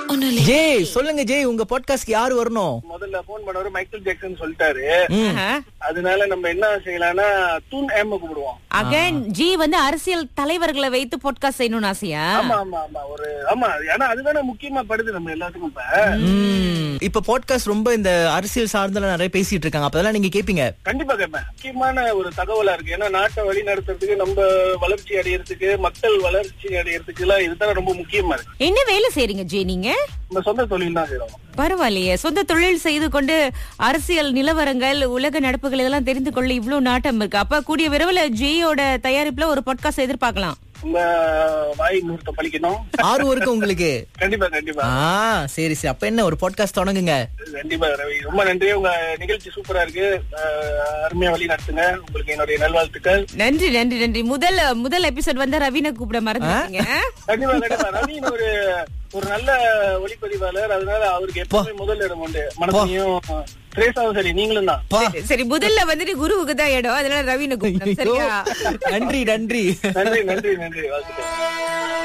ஒண்ணும் இல்ல ஜெய் சொல்லுங்க ஜெய் உங்க பாட்காஸ்ட்க்கு யாரு வரணும் முதல்ல போன் பண்ணவர் மைக்கேல் ஜாக்சன் சொல்லிட்டாரு ம். அதனால நம்ம என்ன செய்யலாம்னா தூண் ஏம கூப்பிடுவோம் அகைன் ஜி வந்து அரசியல் தலைவர்களை வைத்து பாட்காஸ்ட் செய்யணும்னு ஆசையா ஆமா ஆமா ஆமா ஒரு ஆமா ஏன்னா அதுதானே முக்கியமா படுது நம்ம எல்லாத்துக்கும் இப்ப ம். இப்ப பாட்காஸ்ட் ரொம்ப இந்த அரசியல் சார்ந்தெல்லாம் நிறைய பேசிட்டு இருக்காங்க அப்ப அதெல்லாம் நீங்க கேப்பீங்க கண்டிப்பா கேட்பேன் முக்கியமான ஒரு தகவலா இருக்கு ஏன்னா நாட்டை வழி நடத்துறதுக்கு நம்ம வளர்ச்சி அடையறதுக்கு மக்கள் வளர்ச்சி அடையறதுக்கு எல்லாம் இதுதான் ரொம்ப முக்கியமா இருக்கு என்ன வேலை செய்றீங்க ஜி நீங்க நம்ம சொந்த தொழில் தான் செய்யறோம் பரவாயில்லையே சொந்த தொழில் செய்து கொண்டு அரசியல் நிலவரங்கள் உலக நடப்புகள் இதெல்லாம் தெரிந்து கொள்ள இவ்வளவு நாட்டம் இருக்கு அப்ப கூடிய விரைவில் ஜியோட தயாரிப்புல ஒரு பாட்காஸ்ட் எதிர்பார்க்கலாம் உங்க வாய் முகூர்த்தம் பழிக்கணும் ஆர்வம் இருக்கு உங்களுக்கு கண்டிப்பா கண்டிப்பா ஆ சரி சரி அப்ப என்ன ஒரு பாட்காஸ்ட் தொடங்குங்க கண்டிப்பா ரவி ரொம்ப நன்றி உங்க நிகழ்ச்சி சூப்பரா இருக்கு அஹ், அருமையா வழி நடத்துங்க உங்களுக்கு என்னுடைய நல்வாழ்த்துக்கள் நன்றி நன்றி நன்றி முதல் முதல் எபிசோட் வந்து ரவீன கூப்பிட மறந்துட்டீங்க கண்டிப்பா கண்டிப்பா ரவீன் ஒரு ஒரு நல்ல ஒளிப்பதிவாளர் அதனால அவருக்கு எப்பவுமே முதல் இடம் உண்டு மனசையும் திரேசாவும் சரி நீங்களும் தான் பா சரி முதல்ல வந்துட்டு குருவுக்கு தான் இடம் அதனால ரவீன கூப்பிட்டோம் சரியா நன்றி நன்றி நன்றி நன்றி நன்றி வாழ்த்துக்கள்